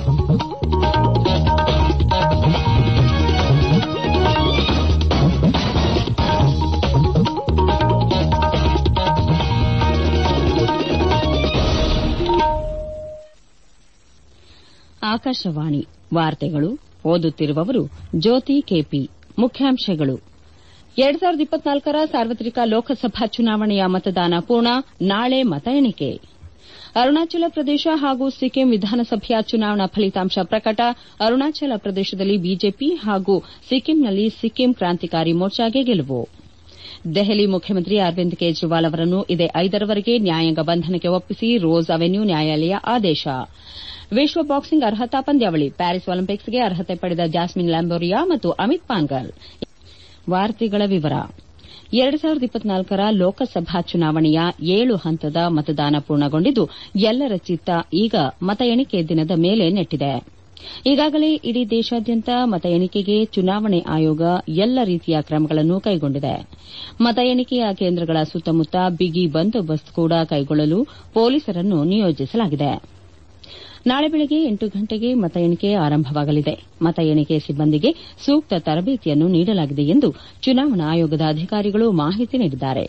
ಆಕಾಶವಾಣಿ ವಾರ್ತೆಗಳು ಓದುತ್ತಿರುವವರು ಜ್ಯೋತಿ ಕೆಪಿ ಮುಖ್ಯಾಂಶಗಳು ಎರಡ್ ಸಾವಿರದ ಇಪ್ಪತ್ನಾಲ್ಕರ ಸಾರ್ವತ್ರಿಕ ಲೋಕಸಭಾ ಚುನಾವಣೆಯ ಮತದಾನ ಪೂರ್ಣ ನಾಳೆ ಮತ ಎಣಿಕೆ ಅರುಣಾಚಲ ಪ್ರದೇಶ ಹಾಗೂ ಸಿಕ್ಕಿಂ ವಿಧಾನಸಭೆಯ ಚುನಾವಣಾ ಫಲಿತಾಂಶ ಪ್ರಕಟ ಅರುಣಾಚಲ ಪ್ರದೇಶದಲ್ಲಿ ಬಿಜೆಪಿ ಹಾಗೂ ಸಿಕ್ಕಿಂನಲ್ಲಿ ಸಿಕ್ಕಿಂ ಕ್ರಾಂತಿಕಾರಿ ಮೋರ್ಚಾಗೆ ಗೆಲುವು ದೆಹಲಿ ಮುಖ್ಯಮಂತ್ರಿ ಅರವಿಂದ್ ಕೇಜ್ರಿವಾಲ್ ಅವರನ್ನು ಇದೇ ಐದರವರೆಗೆ ನ್ಯಾಯಾಂಗ ಬಂಧನಕ್ಕೆ ಒಪ್ಪಿಸಿ ರೋಸ್ ಅವೆನ್ಯೂ ನ್ಯಾಯಾಲಯ ಆದೇಶ ವಿಶ್ವ ಬಾಕ್ಸಿಂಗ್ ಅರ್ಹತಾ ಪಂದ್ಯಾವಳಿ ಪ್ಯಾರಿಸ್ ಒಲಿಂಪಿಕ್ಸ್ಗೆ ಅರ್ಹತೆ ಪಡೆದ ಜಾಸ್ಮಿನ್ ಲ್ಯಾಂಬೋರಿಯಾ ಮತ್ತು ಅಮಿತ್ ಪಾಂಘಲ್ ಎರಡ್ ಸಾವಿರದ ಇಪ್ಪತ್ನಾಲ್ಕರ ಲೋಕಸಭಾ ಚುನಾವಣೆಯ ಏಳು ಹಂತದ ಮತದಾನ ಪೂರ್ಣಗೊಂಡಿದ್ದು ಎಲ್ಲರ ಚಿತ್ತ ಈಗ ಮತ ಎಣಿಕೆ ದಿನದ ಮೇಲೆ ನೆಟ್ಟಿದೆ ಈಗಾಗಲೇ ಇಡೀ ದೇಶಾದ್ಯಂತ ಮತ ಎಣಿಕೆಗೆ ಚುನಾವಣೆ ಆಯೋಗ ಎಲ್ಲ ರೀತಿಯ ಕ್ರಮಗಳನ್ನು ಕೈಗೊಂಡಿದೆ ಮತ ಎಣಿಕೆಯ ಕೇಂದ್ರಗಳ ಸುತ್ತಮುತ್ತ ಬಿಗಿ ಬಂದೋಬಸ್ತ್ ಕೂಡ ಕೈಗೊಳ್ಳಲು ಪೊಲೀಸರನ್ನು ನಿಯೋಜಿಸಲಾಗಿದೆ ನಾಳೆ ಬೆಳಗ್ಗೆ ಎಂಟು ಗಂಟೆಗೆ ಮತ ಎಣಿಕೆ ಆರಂಭವಾಗಲಿದೆ ಮತ ಎಣಿಕೆ ಸಿಬ್ಬಂದಿಗೆ ಸೂಕ್ತ ತರಬೇತಿಯನ್ನು ನೀಡಲಾಗಿದೆ ಎಂದು ಚುನಾವಣಾ ಆಯೋಗದ ಅಧಿಕಾರಿಗಳು ಮಾಹಿತಿ ನೀಡಿದ್ದಾರೆ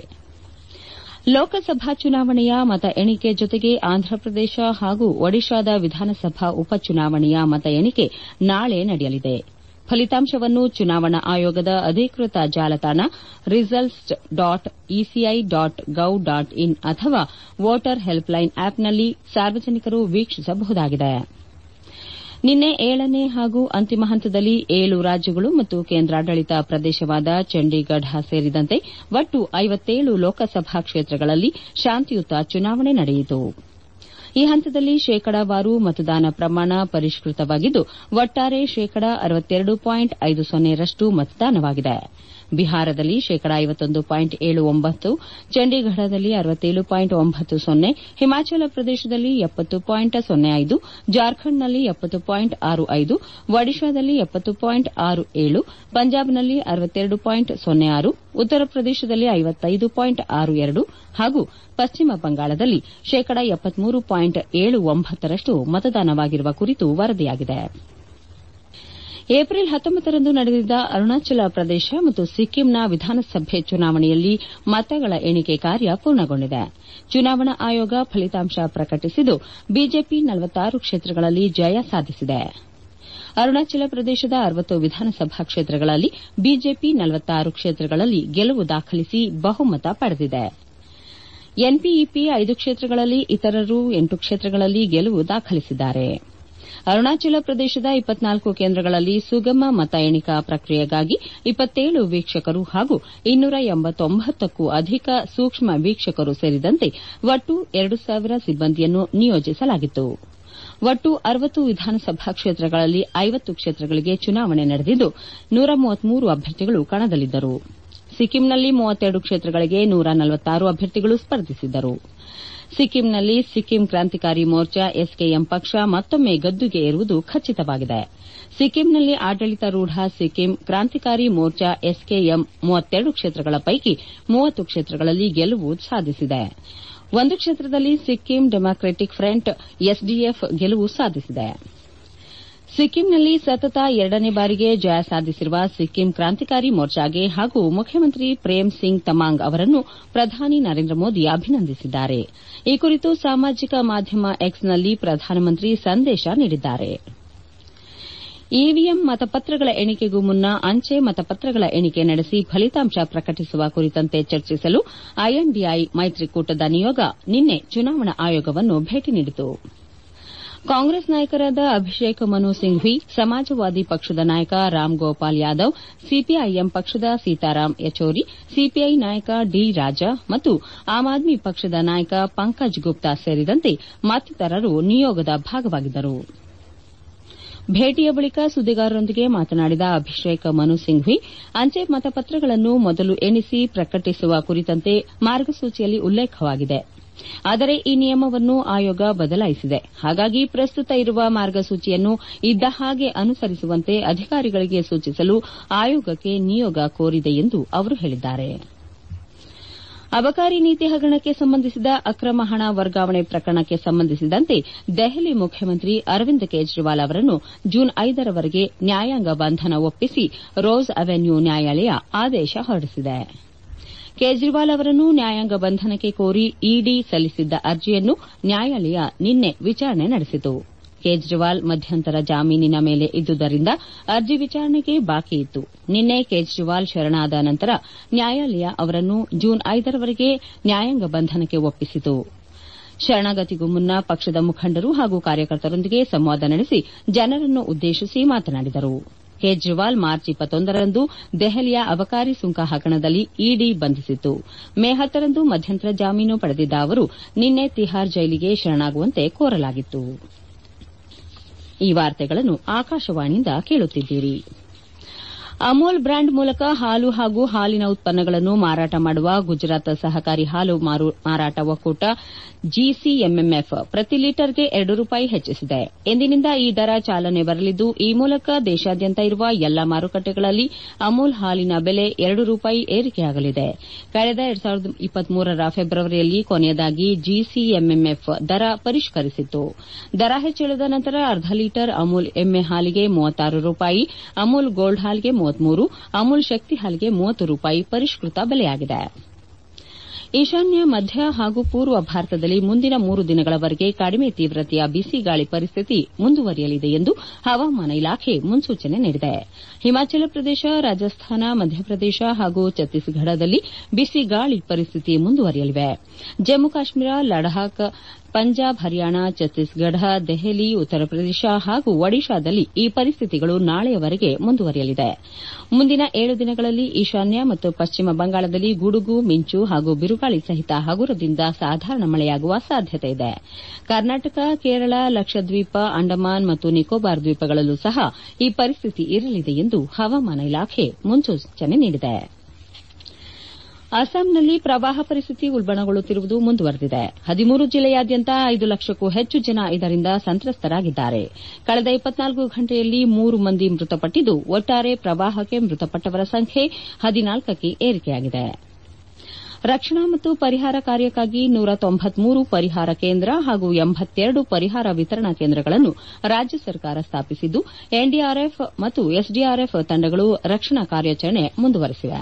ಲೋಕಸಭಾ ಚುನಾವಣೆಯ ಮತ ಎಣಿಕೆ ಜೊತೆಗೆ ಆಂಧ್ರಪ್ರದೇಶ ಹಾಗೂ ಒಡಿಶಾದ ವಿಧಾನಸಭಾ ಉಪಚುನಾವಣೆಯ ಮತ ಎಣಿಕೆ ನಾಳೆ ನಡೆಯಲಿದೆ ಫಲಿತಾಂಶವನ್ನು ಚುನಾವಣಾ ಆಯೋಗದ ಅಧಿಕೃತ ಜಾಲತಾಣ results dot ECI dot gov dot in ಅಥವಾ ವೋಟರ್ ಹೆಲ್ಪ್ಲೈನ್ ಆಪ್ನಲ್ಲಿ ಸಾರ್ವಜನಿಕರು ವೀಕ್ಷಿಸಬಹುದಾಗಿದೆ ನಿನ್ನೆ ಏಳನೇ ಹಾಗೂ ಅಂತಿಮ ಹಂತದಲ್ಲಿ ಏಳು ರಾಜ್ಯಗಳು ಮತ್ತು ಕೇಂದ್ರಾಡಳಿತ ಪ್ರದೇಶವಾದ ಚಂಡೀಗಢ ಸೇರಿದಂತೆ ಒಟ್ಟು ಐವತ್ತೇಳು ಲೋಕಸಭಾ ಕ್ಷೇತ್ರಗಳಲ್ಲಿ ಶಾಂತಿಯುತ ಚುನಾವಣೆ ನಡೆಯಿತು ಈ ಹಂತದಲ್ಲಿ ಶೇಕಡಾವಾರು ಮತದಾನ ಪ್ರಮಾಣ ಪರಿಷ್ಕೃತವಾಗಿದ್ದು ಒಟ್ಟಾರೆ ಶೇಕಡ ಅರವತ್ತೆರಡು ಪಾಯಿಂಟ್ ಐದು ಸೊನ್ನೆರಷ್ಟು ಮತದಾನವಾಗಿದೆ ಬಿಹಾರದಲ್ಲಿ ಶೇಕಡ ಐವತ್ತೊಂದು ಪಾಯಿಂಟ್ ಏಳು ಒಂಬತ್ತು ಚಂಡೀಗಢದಲ್ಲಿ ಅರವತ್ತೇಳು ಪಾಯಿಂಟ್ ಒಂಬತ್ತು ಸೊನ್ನೆ ಹಿಮಾಚಲ ಪ್ರದೇಶದಲ್ಲಿ ಎಪ್ಪತ್ತು ಪಾಯಿಂಟ್ ಸೊನ್ನೆ ಐದು ಜಾರ್ಖಂಡ್ನಲ್ಲಿ ಎಪ್ಪತ್ತು ಪಾಯಿಂಟ್ ಆರು ಐದು ಒಡಿಶಾದಲ್ಲಿ ಎಪ್ಪತ್ತು ಪಾಯಿಂಟ್ ಆರು ಏಳು ಪಂಜಾಬ್ನಲ್ಲಿ ಅರವತ್ತೆರಡು ಪಾಯಿಂಟ್ ಸೊನ್ನೆ ಆರು ಉತ್ತರ ಪ್ರದೇಶದಲ್ಲಿ ಐವತ್ತೈದು ಪಾಯಿಂಟ್ ಆರು ಎರಡು ಹಾಗೂ ಪಶ್ಚಿಮ ಬಂಗಾಳದಲ್ಲಿ ಶೇಕಡ ಎಪ್ಪತ್ಮೂರು ಪಾಯಿಂಟ್ ಏಳು ಒಂಬತ್ತರಷ್ಟು ಮತದಾನವಾಗಿರುವ ಕುರಿತು ವರದಿಯಾಗಿದೆ ಏಪ್ರಿಲ್ ಹತ್ತೊಂಬತ್ತರಂದು ನಡೆದಿದ್ದ ಅರುಣಾಚಲ ಪ್ರದೇಶ ಮತ್ತು ಸಿಕ್ಕಿಂನ ವಿಧಾನಸಭೆ ಚುನಾವಣೆಯಲ್ಲಿ ಮತಗಳ ಎಣಿಕೆ ಕಾರ್ಯ ಪೂರ್ಣಗೊಂಡಿದೆ ಚುನಾವಣಾ ಆಯೋಗ ಫಲಿತಾಂಶ ಪ್ರಕಟಿಸಿದ್ದು ಬಿಜೆಪಿ ನಲವತ್ತಾರು ಕ್ಷೇತ್ರಗಳಲ್ಲಿ ಜಯ ಸಾಧಿಸಿದೆ ಅರುಣಾಚಲ ಪ್ರದೇಶದ ಅರವತ್ತು ವಿಧಾನಸಭಾ ಕ್ಷೇತ್ರಗಳಲ್ಲಿ ಬಿಜೆಪಿ ನಲವತ್ತಾರು ಕ್ಷೇತ್ರಗಳಲ್ಲಿ ಗೆಲುವು ದಾಖಲಿಸಿ ಬಹುಮತ ಪಡೆದಿದೆ ಎನ್ಪಿಇಪಿ ಐದು ಕ್ಷೇತ್ರಗಳಲ್ಲಿ ಇತರರು ಎಂಟು ಕ್ಷೇತ್ರಗಳಲ್ಲಿ ಗೆಲುವು ದಾಖಲಿಸಿದ್ದಾರೆ ಅರುಣಾಚಲ ಪ್ರದೇಶದ ಇಪ್ಪತ್ನಾಲ್ಕು ಕೇಂದ್ರಗಳಲ್ಲಿ ಸುಗಮ ಮತ ಎಣಿಕಾ ಪ್ರಕ್ರಿಯೆಗಾಗಿ ಇಪ್ಪತ್ತೇಳು ವೀಕ್ಷಕರು ಹಾಗೂ ಇನ್ನೂರ ಎಂಬತ್ತೊಂಬತ್ತಕ್ಕೂ ಅಧಿಕ ಸೂಕ್ಷ್ಮ ವೀಕ್ಷಕರು ಸೇರಿದಂತೆ ಒಟ್ಟು ಎರಡು ಸಾವಿರ ಸಿಬ್ಬಂದಿಯನ್ನು ನಿಯೋಜಿಸಲಾಗಿತ್ತು ಒಟ್ಟು ಅರವತ್ತು ವಿಧಾನಸಭಾ ಕ್ಷೇತ್ರಗಳಲ್ಲಿ ಐವತ್ತು ಕ್ಷೇತ್ರಗಳಿಗೆ ಚುನಾವಣೆ ನಡೆದಿದ್ದು ನೂರ ಮೂವತ್ಮೂರು ಅಭ್ಯರ್ಥಿಗಳು ಕಣದಲ್ಲಿದ್ದರು ಸಿಕ್ಕಿಂನಲ್ಲಿ ಮೂವತ್ತೆರಡು ಕ್ಷೇತ್ರಗಳಿಗೆ ನೂರ ನಲವತ್ತಾರು ಅಭ್ಯರ್ಥಿಗಳು ಸ್ಪರ್ಧಿಸಿದ್ದರು ಸಿಕ್ಕಿಂನಲ್ಲಿ ಸಿಕ್ಕಿಂ ಕ್ರಾಂತಿಕಾರಿ ಮೋರ್ಚಾ ಎಸ್ಕೆಎಂ ಪಕ್ಷ ಮತ್ತೊಮ್ಮೆ ಗದ್ದುಗೆ ಏರುವುದು ಖಚಿತವಾಗಿದೆ ಸಿಕ್ಕಿಂನಲ್ಲಿ ಆಡಳಿತಾರೂಢ ಸಿಕ್ಕಿಂ ಕ್ರಾಂತಿಕಾರಿ ಮೋರ್ಚಾ ಎಸ್ಕೆಎಂ ಮೂವತ್ತೆರಡು ಕ್ಷೇತ್ರಗಳ ಪೈಕಿ ಮೂವತ್ತು ಕ್ಷೇತ್ರಗಳಲ್ಲಿ ಗೆಲುವು ಸಾಧಿಸಿದೆ ಒಂದು ಕ್ಷೇತ್ರದಲ್ಲಿ ಸಿಕ್ಕಿಂ ಡೆಮಾಕ್ರೆಟಿಕ್ ಫ್ರಂಟ್ ಎಸ್ಡಿಎಫ್ ಗೆಲುವು ಸಾಧಿಸಿದೆ ಸಿಕ್ಕಿಂನಲ್ಲಿ ಸತತ ಎರಡನೇ ಬಾರಿಗೆ ಜಯ ಸಾಧಿಸಿರುವ ಸಿಕ್ಕಿಂ ಕ್ರಾಂತಿಕಾರಿ ಮೋರ್ಚಾಗೆ ಹಾಗೂ ಮುಖ್ಯಮಂತ್ರಿ ಪ್ರೇಮ್ ಸಿಂಗ್ ತಮಾಂಗ್ ಅವರನ್ನು ಪ್ರಧಾನಿ ನರೇಂದ್ರ ಮೋದಿ ಅಭಿನಂದಿಸಿದ್ದಾರೆ ಈ ಕುರಿತು ಸಾಮಾಜಿಕ ಮಾಧ್ಯಮ ಎಕ್ಸ್ನಲ್ಲಿ ಪ್ರಧಾನಮಂತ್ರಿ ಸಂದೇಶ ನೀಡಿದ್ದಾರೆ ಇವಿಎಂ ಮತಪತ್ರಗಳ ಎಣಿಕೆಗೂ ಮುನ್ನ ಅಂಚೆ ಮತಪತ್ರಗಳ ಎಣಿಕೆ ನಡೆಸಿ ಫಲಿತಾಂಶ ಪ್ರಕಟಿಸುವ ಕುರಿತಂತೆ ಚರ್ಚಿಸಲು ಐಎನ್ಡಿಐ ಮೈತ್ರಿಕೂಟದ ನಿಯೋಗ ನಿನ್ನೆ ಚುನಾವಣಾ ಆಯೋಗವನ್ನು ಭೇಟಿ ನೀಡಿತು ಕಾಂಗ್ರೆಸ್ ನಾಯಕರಾದ ಅಭಿಷೇಕ್ ಮನು ಸಿಂಘ್ವಿ ಸಮಾಜವಾದಿ ಪಕ್ಷದ ನಾಯಕ ರಾಮ್ ಗೋಪಾಲ್ ಯಾದವ್ ಸಿಪಿಐಎಂ ಪಕ್ಷದ ಸೀತಾರಾಮ್ ಯಚೋರಿ ಸಿಪಿಐ ನಾಯಕ ಡಿ ರಾಜಾ ಮತ್ತು ಆಮ್ ಆದ್ಮಿ ಪಕ್ಷದ ನಾಯಕ ಪಂಕಜ್ ಗುಪ್ತಾ ಸೇರಿದಂತೆ ಮತ್ತಿತರರು ನಿಯೋಗದ ಭಾಗವಾಗಿದ್ದರು ಭೇಟಿಯ ಬಳಿಕ ಸುದ್ದಿಗಾರರೊಂದಿಗೆ ಮಾತನಾಡಿದ ಅಭಿಷೇಕ್ ಮನು ಸಿಂಘ್ವಿ ಅಂಚೆ ಮತಪತ್ರಗಳನ್ನು ಮೊದಲು ಎಣಿಸಿ ಪ್ರಕಟಿಸುವ ಕುರಿತಂತೆ ಮಾರ್ಗಸೂಚಿಯಲ್ಲಿ ಉಲ್ಲೇಖವಾಗಿದೆ ಆದರೆ ಈ ನಿಯಮವನ್ನು ಆಯೋಗ ಬದಲಾಯಿಸಿದೆ ಹಾಗಾಗಿ ಪ್ರಸ್ತುತ ಇರುವ ಮಾರ್ಗಸೂಚಿಯನ್ನು ಇದ್ದ ಹಾಗೆ ಅನುಸರಿಸುವಂತೆ ಅಧಿಕಾರಿಗಳಿಗೆ ಸೂಚಿಸಲು ಆಯೋಗಕ್ಕೆ ನಿಯೋಗ ಕೋರಿದೆ ಎಂದು ಅವರು ಹೇಳಿದ್ದಾರೆ ಅಬಕಾರಿ ನೀತಿ ಹಗರಣಕ್ಕೆ ಸಂಬಂಧಿಸಿದ ಅಕ್ರಮ ಹಣ ವರ್ಗಾವಣೆ ಪ್ರಕರಣಕ್ಕೆ ಸಂಬಂಧಿಸಿದಂತೆ ದೆಹಲಿ ಮುಖ್ಯಮಂತ್ರಿ ಅರವಿಂದ್ ಕೇಜ್ರಿವಾಲ್ ಅವರನ್ನು ಜೂನ್ ಐದರವರೆಗೆ ನ್ಯಾಯಾಂಗ ಬಂಧನ ಒಪ್ಪಿಸಿ ರೋಸ್ ಅವೆನ್ಯೂ ನ್ಯಾಯಾಲಯ ಆದೇಶ ಹೊರಡಿಸಿದೆ ಕೇಜ್ರಿವಾಲ್ ಅವರನ್ನು ನ್ಯಾಯಾಂಗ ಬಂಧನಕ್ಕೆ ಕೋರಿ ಇಡಿ ಸಲ್ಲಿಸಿದ್ದ ಅರ್ಜಿಯನ್ನು ನ್ಯಾಯಾಲಯ ನಿನ್ನೆ ವಿಚಾರಣೆ ನಡೆಸಿತು ಕೇಜ್ರಿವಾಲ್ ಮಧ್ಯಂತರ ಜಾಮೀನಿನ ಮೇಲೆ ಇದ್ದುದರಿಂದ ಅರ್ಜಿ ವಿಚಾರಣೆಗೆ ಬಾಕಿ ಇತ್ತು ನಿನ್ನೆ ಕೇಜ್ರಿವಾಲ್ ಶರಣಾದ ನಂತರ ನ್ಯಾಯಾಲಯ ಅವರನ್ನು ಜೂನ್ ಐದರವರೆಗೆ ನ್ಯಾಯಾಂಗ ಬಂಧನಕ್ಕೆ ಒಪ್ಪಿಸಿತು ಶರಣಾಗತಿಗೂ ಮುನ್ನ ಪಕ್ಷದ ಮುಖಂಡರು ಹಾಗೂ ಕಾರ್ಯಕರ್ತರೊಂದಿಗೆ ಸಂವಾದ ನಡೆಸಿ ಜನರನ್ನು ಉದ್ದೇಶಿಸಿ ಮಾತನಾಡಿದರು ಕೇಜ್ರಿವಾಲ್ ಮಾರ್ಚ್ ಇಪ್ಪತ್ತೊಂದರಂದು ದೆಹಲಿಯ ಅಬಕಾರಿ ಸುಂಕ ಹಗರಣದಲ್ಲಿ ಇಡಿ ಬಂಧಿಸಿತ್ತು ಮೇ ಹತ್ತರಂದು ಮಧ್ಯಂತರ ಜಾಮೀನು ಪಡೆದಿದ್ದ ಅವರು ನಿನ್ನೆ ತಿಹಾರ್ ಜೈಲಿಗೆ ಶರಣಾಗುವಂತೆ ಕೋರಲಾಗಿತ್ತು ಈ ವಾರ್ತೆಗಳನ್ನು ಆಕಾಶವಾಣಿಯಿಂದ ಕೇಳುತ್ತಿದ್ದೀರಿ ಅಮೂಲ್ ಬ್ರ್ಯಾಂಡ್ ಮೂಲಕ ಹಾಲು ಹಾಗೂ ಹಾಲಿನ ಉತ್ಪನ್ನಗಳನ್ನು ಮಾರಾಟ ಮಾಡುವ ಗುಜರಾತ್ ಸಹಕಾರಿ ಹಾಲು ಮಾರಾಟ ಒಕ್ಕೂಟ ಜಿಸಿಎಂಎಂಎಫ್ ಪ್ರತಿ ಲೀಟರ್ಗೆ ಎರಡು ರೂಪಾಯಿ ಹೆಚ್ಚಿಸಿದೆ ಇಂದಿನಿಂದ ಈ ದರ ಚಾಲನೆ ಬರಲಿದ್ದು ಈ ಮೂಲಕ ದೇಶಾದ್ಯಂತ ಇರುವ ಎಲ್ಲಾ ಮಾರುಕಟ್ಟೆಗಳಲ್ಲಿ ಅಮೂಲ್ ಹಾಲಿನ ಬೆಲೆ ಎರಡು ರೂಪಾಯಿ ಏರಿಕೆಯಾಗಲಿದೆ ಕಳೆದ ಎರಡ್ ಸಾವಿರದ ಇಪ್ಪತ್ಮೂರರ ಫೆಬ್ರವರಿಯಲ್ಲಿ ಕೊನೆಯದಾಗಿ ಜಿಸಿಎಂಎಂಎಫ್ ದರ ಪರಿಷ್ಕರಿಸಿತ್ತು ದರ ಹೆಚ್ಚಳದ ನಂತರ ಅರ್ಧ ಲೀಟರ್ ಅಮೂಲ್ ಎಮ್ಮೆ ಹಾಲಿಗೆ ಮೂವತ್ತಾರು ರೂಪಾಯಿ ಅಮೂಲ್ ಗೋಲ್ಡ್ ಹಾಲಿಗೆ ಮೂವತ್ಮೂರು ಅಮೂಲ್ ಶಕ್ತಿ ಹಾಲಿಗೆ ಮೂವತ್ತು ರೂಪಾಯಿ ಪರಿಷ್ಕೃತ ಬೆಲೆಯಾಗಿದೆ ಈಶಾನ್ಯ ಮಧ್ಯ ಹಾಗೂ ಪೂರ್ವ ಭಾರತದಲ್ಲಿ ಮುಂದಿನ ಮೂರು ದಿನಗಳವರೆಗೆ ಕಡಿಮೆ ತೀವ್ರತೆಯ ಬಿಸಿಗಾಳಿ ಪರಿಸ್ಥಿತಿ ಮುಂದುವರಿಯಲಿದೆ ಎಂದು ಹವಾಮಾನ ಇಲಾಖೆ ಮುನ್ಸೂಚನೆ ನೀಡಿದೆ ಹಿಮಾಚಲ ಪ್ರದೇಶ ರಾಜಸ್ಥಾನ ಮಧ್ಯಪ್ರದೇಶ ಹಾಗೂ ಛತ್ತೀಸ್ಗಢದಲ್ಲಿ ಬಿಸಿಗಾಳಿ ಪರಿಸ್ಥಿತಿ ಮುಂದುವರಿಯಲಿವೆ ಜಮ್ಮು ಕಾಶ್ಮೀರ ಲಡಾಖ್ ಪಂಜಾಬ್ ಹರಿಯಾಣ ಛತ್ತೀಸ್ಗಢ ದೆಹಲಿ ಉತ್ತರ ಪ್ರದೇಶ ಹಾಗೂ ಒಡಿಶಾದಲ್ಲಿ ಈ ಪರಿಸ್ಥಿತಿಗಳು ನಾಳೆಯವರೆಗೆ ಮುಂದುವರಿಯಲಿದೆ ಮುಂದಿನ ಏಳು ದಿನಗಳಲ್ಲಿ ಈಶಾನ್ಯ ಮತ್ತು ಪಶ್ಚಿಮ ಬಂಗಾಳದಲ್ಲಿ ಗುಡುಗು ಮಿಂಚು ಹಾಗೂ ಬಿರುಗಾಳಿ ಸಹಿತ ಹಗುರದಿಂದ ಸಾಧಾರಣ ಮಳೆಯಾಗುವ ಸಾಧ್ಯತೆಯಿದೆ ಕರ್ನಾಟಕ ಕೇರಳ ಲಕ್ಷದ್ವೀಪ ಅಂಡಮಾನ್ ಮತ್ತು ನಿಕೋಬಾರ್ ದ್ವೀಪಗಳಲ್ಲೂ ಸಹ ಈ ಪರಿಸ್ಥಿತಿ ಇರಲಿದೆ ಎಂದು ಹವಾಮಾನ ಇಲಾಖೆ ಮುನ್ಸೂಚನೆ ನೀಡಿದೆ ಅಸ್ಸಾಂನಲ್ಲಿ ಪ್ರವಾಹ ಪರಿಸ್ಥಿತಿ ಉಲ್ಬಣಗೊಳ್ಳುತ್ತಿರುವುದು ಮುಂದುವರೆದಿದೆ ಹದಿಮೂರು ಜಿಲ್ಲೆಯಾದ್ಯಂತ ಐದು ಲಕ್ಷಕ್ಕೂ ಹೆಚ್ಚು ಜನ ಇದರಿಂದ ಸಂತ್ರಸ್ತರಾಗಿದ್ದಾರೆ ಕಳೆದ ಇಪ್ಪತ್ನಾಲ್ಕು ಗಂಟೆಯಲ್ಲಿ ಮೂರು ಮಂದಿ ಮೃತಪಟ್ಟಿದ್ದು ಒಟ್ಟಾರೆ ಪ್ರವಾಹಕ್ಕೆ ಮೃತಪಟ್ಟವರ ಸಂಖ್ಯೆ ಹದಿನಾಲ್ಕಕ್ಕೆ ಏರಿಕೆಯಾಗಿದೆ ರಕ್ಷಣಾ ಮತ್ತು ಪರಿಹಾರ ಕಾರ್ಯಕ್ಕಾಗಿ ನೂರ ತೊಂಬತ್ಮೂರು ಪರಿಹಾರ ಕೇಂದ್ರ ಹಾಗೂ ಎಂಬತ್ತೆರಡು ಪರಿಹಾರ ವಿತರಣಾ ಕೇಂದ್ರಗಳನ್ನು ರಾಜ್ಯ ಸರ್ಕಾರ ಸ್ಥಾಪಿಸಿದ್ದು ಎನ್ಡಿಆರ್ಎಫ್ ಮತ್ತು ಎಸ್ಡಿಆರ್ಎಫ್ ತಂಡಗಳು ರಕ್ಷಣಾ ಕಾರ್ಯಾಚರಣೆ ಮುಂದುವರೆಸಿವೆ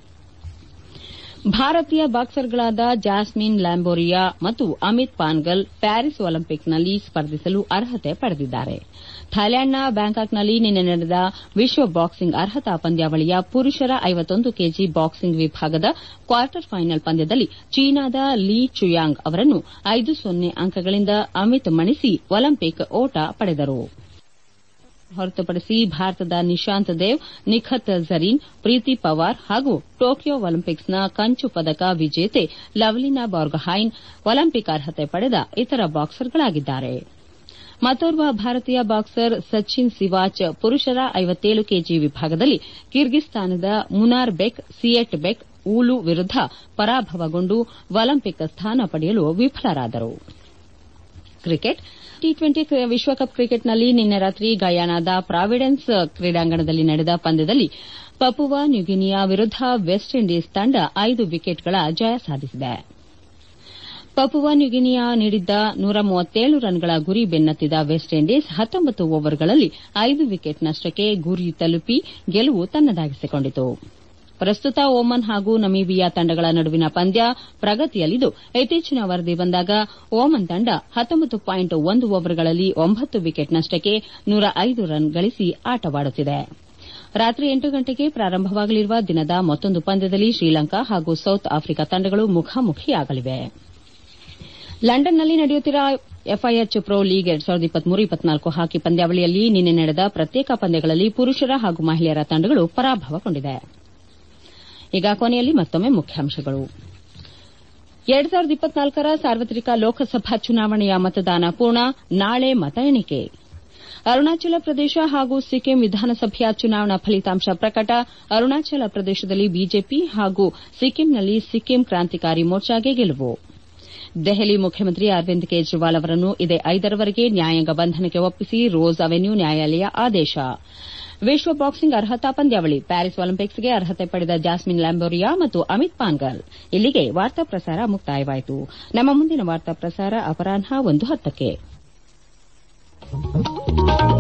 ಭಾರತೀಯ ಬಾಕ್ಸರ್ಗಳಾದ ಜಾಸ್ಮಿನ್ ಲ್ಯಾಂಬೋರಿಯಾ ಮತ್ತು ಅಮಿತ್ ಪಾನ್ಗಲ್ ಪ್ಯಾರಿಸ್ ಒಲಿಂಪಿಕ್ನಲ್ಲಿ ಸ್ಪರ್ಧಿಸಲು ಅರ್ಹತೆ ಪಡೆದಿದ್ದಾರೆ ಥೈಲ್ಯಾಂಡ್ನ ಬ್ಯಾಂಕಾಕ್ನಲ್ಲಿ ನಿನ್ನೆ ನಡೆದ ವಿಶ್ವ ಬಾಕ್ಸಿಂಗ್ ಅರ್ಹತಾ ಪಂದ್ಯಾವಳಿಯ ಪುರುಷರ ಐವತ್ತೊಂದು ಕೆಜಿ ಬಾಕ್ಸಿಂಗ್ ವಿಭಾಗದ ಕ್ವಾರ್ಟರ್ ಫೈನಲ್ ಪಂದ್ಯದಲ್ಲಿ ಚೀನಾದ ಲೀ ಚುಯಾಂಗ್ ಅವರನ್ನು ಐದು ಸೊನ್ನೆ ಅಂಕಗಳಿಂದ ಅಮಿತ್ ಮಣಿಸಿ ಒಲಿಂಪಿಕ್ ಓಟ ಪಡೆದರು ಹೊರತುಪಡಿಸಿ ಭಾರತದ ನಿಶಾಂತ್ ದೇವ್ ನಿಖತ್ ಝರೀನ್ ಪ್ರೀತಿ ಪವಾರ್ ಹಾಗೂ ಟೋಕಿಯೋ ಒಲಿಂಪಿಕ್ಸ್ನ ಕಂಚು ಪದಕ ವಿಜೇತೆ ಲವ್ಲಿನಾ ಬೋರ್ಗೊಹೈನ್ ಒಲಿಂಪಿಕ್ ಅರ್ಹತೆ ಪಡೆದ ಇತರ ಬಾಕ್ಸರ್ಗಳಾಗಿದ್ದಾರೆ ಮತ್ತೋರ್ವ ಭಾರತೀಯ ಬಾಕ್ಸರ್ ಸಚಿನ್ ಸಿವಾಚ್ ಪುರುಷರ ಐವತ್ತೇಳು ಕೆಜಿ ವಿಭಾಗದಲ್ಲಿ ಕಿರ್ಗಿಸ್ತಾನದ ಮುನಾರ್ ಬೆಕ್ ಸಿಯೆಟ್ ಬೆಕ್ ಊಲು ವಿರುದ್ದ ಪರಾಭವಗೊಂಡು ಒಲಿಂಪಿಕ್ ಸ್ಥಾನ ಪಡೆಯಲು ವಿಫಲರಾದರು ಕ್ರಿಕೆಟ್ ಟಿ ಟ್ವೆಂಟಿ ವಿಶ್ವಕಪ್ ಕ್ರಿಕೆಟ್ನಲ್ಲಿ ನಿನ್ನೆ ರಾತ್ರಿ ಗಯಾನಾದ ಪ್ರಾವಿಡೆನ್ಸ್ ಕ್ರೀಡಾಂಗಣದಲ್ಲಿ ನಡೆದ ಪಂದ್ಯದಲ್ಲಿ ಪಪುವಾ ನ್ಯೂಗಿನಿಯಾ ವಿರುದ್ದ ವೆಸ್ಟ್ ಇಂಡೀಸ್ ತಂಡ ಐದು ವಿಕೆಟ್ಗಳ ಜಯ ಸಾಧಿಸಿದೆ ಪಪುವಾ ನ್ಯೂಗಿನಿಯಾ ನೀಡಿದ್ದ ನೂರ ಮೂವತ್ತೇಳು ರನ್ಗಳ ಗುರಿ ಬೆನ್ನತ್ತಿದ ವೆಸ್ಟ್ ಇಂಡೀಸ್ ಹತ್ತೊಂಬತ್ತು ಓವರ್ಗಳಲ್ಲಿ ಐದು ವಿಕೆಟ್ ನಷ್ಟಕ್ಕೆ ಗುರಿ ತಲುಪಿ ಗೆಲುವು ತನ್ನದಾಗಿಸಿಕೊಂಡಿತು ಪ್ರಸ್ತುತ ಓಮನ್ ಹಾಗೂ ನಮೀಬಿಯಾ ತಂಡಗಳ ನಡುವಿನ ಪಂದ್ಯ ಪ್ರಗತಿಯಲ್ಲಿದ್ದು ಇತ್ತೀಚಿನ ವರದಿ ಬಂದಾಗ ಓಮನ್ ತಂಡ ಹತ್ತೊಂಬತ್ತು ಪಾಯಿಂಟ್ ಒಂದು ಓವರ್ಗಳಲ್ಲಿ ಒಂಬತ್ತು ವಿಕೆಟ್ ನಷ್ಟಕ್ಕೆ ನೂರ ಐದು ರನ್ ಗಳಿಸಿ ಆಟವಾಡುತ್ತಿದೆ ರಾತ್ರಿ ಎಂಟು ಗಂಟೆಗೆ ಪ್ರಾರಂಭವಾಗಲಿರುವ ದಿನದ ಮತ್ತೊಂದು ಪಂದ್ಯದಲ್ಲಿ ಶ್ರೀಲಂಕಾ ಹಾಗೂ ಸೌತ್ ಆಫ್ರಿಕಾ ತಂಡಗಳು ಮುಖಾಮುಖಿಯಾಗಲಿವೆ ಲಂಡನ್ನಲ್ಲಿ ನಡೆಯುತ್ತಿರುವ ಎಫ್ಐಎಚ್ ಪ್ರೊ ಲೀಗ್ ಎರಡ್ ಸಾವಿರದ ಇಪ್ಪತ್ಮೂರು ಇಪ್ಪತ್ನಾಲ್ಕು ಹಾಕಿ ಪಂದ್ಯಾವಳಿಯಲ್ಲಿ ನಿನ್ನೆ ನಡೆದ ಪ್ರತ್ಯೇಕ ಪಂದ್ಯಗಳಲ್ಲಿ ಪುರುಷರ ಹಾಗೂ ಮಹಿಳೆಯರ ತಂಡಗಳು ಪರಾಭವಗೊಂಡಿದೆ ಈಗ ಕೊನೆಯಲ್ಲಿ ಮತ್ತೊಮ್ಮೆ ಮುಖ್ಯಾಂಶಗಳು ಎರಡ್ ಸಾವಿರದ ಇಪ್ಪತ್ನಾಲ್ಕರ ಸಾರ್ವತ್ರಿಕ ಲೋಕಸಭಾ ಚುನಾವಣೆಯ ಮತದಾನ ಪೂರ್ಣ ನಾಳೆ ಮತ ಎಣಿಕೆ ಅರುಣಾಚಲ ಪ್ರದೇಶ ಹಾಗೂ ಸಿಕ್ಕಿಂ ವಿಧಾನಸಭೆಯ ಚುನಾವಣಾ ಫಲಿತಾಂಶ ಪ್ರಕಟ ಅರುಣಾಚಲ ಪ್ರದೇಶದಲ್ಲಿ ಬಿಜೆಪಿ ಹಾಗೂ ಸಿಕ್ಕಿಂನಲ್ಲಿ ಸಿಕ್ಕಿಂ ಕ್ರಾಂತಿಕಾರಿ ಮೋರ್ಚಾಗೆ ಗೆಲುವು ದೆಹಲಿ ಮುಖ್ಯಮಂತ್ರಿ ಅರವಿಂದ್ ಕೇಜ್ರಿವಾಲ್ ಅವರನ್ನು ಇದೇ ಐದರವರೆಗೆ ನ್ಯಾಯಾಂಗ ಬಂಧನಕ್ಕೆ ಒಪ್ಪಿಸಿ ರೋಸ್ ಅವೆನ್ಯೂ ನ್ಯಾಯಾಲಯ ಆದೇಶ ವಿಶ್ವ ಬಾಕ್ಸಿಂಗ್ ಅರ್ಹತಾ ಪಂದ್ಯಾವಳಿ ಪ್ಯಾರಿಸ್ ಒಲಿಂಪಿಕ್ಸ್ಗೆ ಅರ್ಹತೆ ಪಡೆದ ಜಾಸ್ಮಿನ್ ಲ್ಯಾಂಬೋರಿಯಾ ಮತ್ತು ಅಮಿತ್ ಪಾನ್ಗಲ್ ಇಲ್ಲಿಗೆ ವಾರ್ತಾ ಪ್ರಸಾರ ಮುಕ್ತಾಯವಾಯಿತು ನಮ್ಮ ಮುಂದಿನ ವಾರ್ತಾ ಪ್ರಸಾರ ಅಪರಾಹ್ನ ಒಂದು ಹತ್ತಕ್ಕೆ